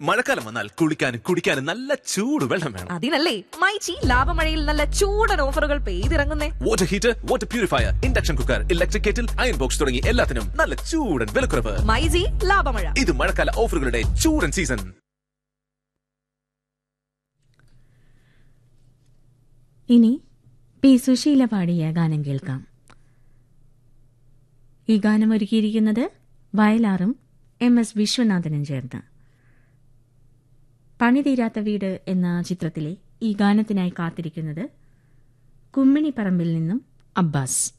മഴക്കാലം വന്നാൽ കുളിക്കാനും കുടിക്കാനും നല്ല ചൂട് വെള്ളം വേണം അതിനല്ലേ മൈച്ചി ലാഭമഴയിൽ നല്ല ചൂടൻ ഓഫറുകൾ പെയ്തിറങ്ങുന്നേ water heater water purifier induction cooker electric kettle iron box തുടങ്ങി എല്ലാത്തിനും നല്ല ചൂടൻ വിലക്കുറവ് മൈജി ലാഭമഴ ഇത് മഴക്കാല ഓഫറുകളുടെ ചൂടൻ സീസൺ ഇനി പി സുശീല പാടിയ ഗാനം കേൾക്കാം ഈ ഗാനം ഒരുക്കിയിരിക്കുന്നത് വയലാറും എം എസ് വിശ്വനാഥനും ചേർന്ന് പണിതീരാത്ത വീട് എന്ന ചിത്രത്തിലെ ഈ ഗാനത്തിനായി കാത്തിരിക്കുന്നത് കുമ്മിണിപ്പറമ്പിൽ നിന്നും അബ്ബാസ്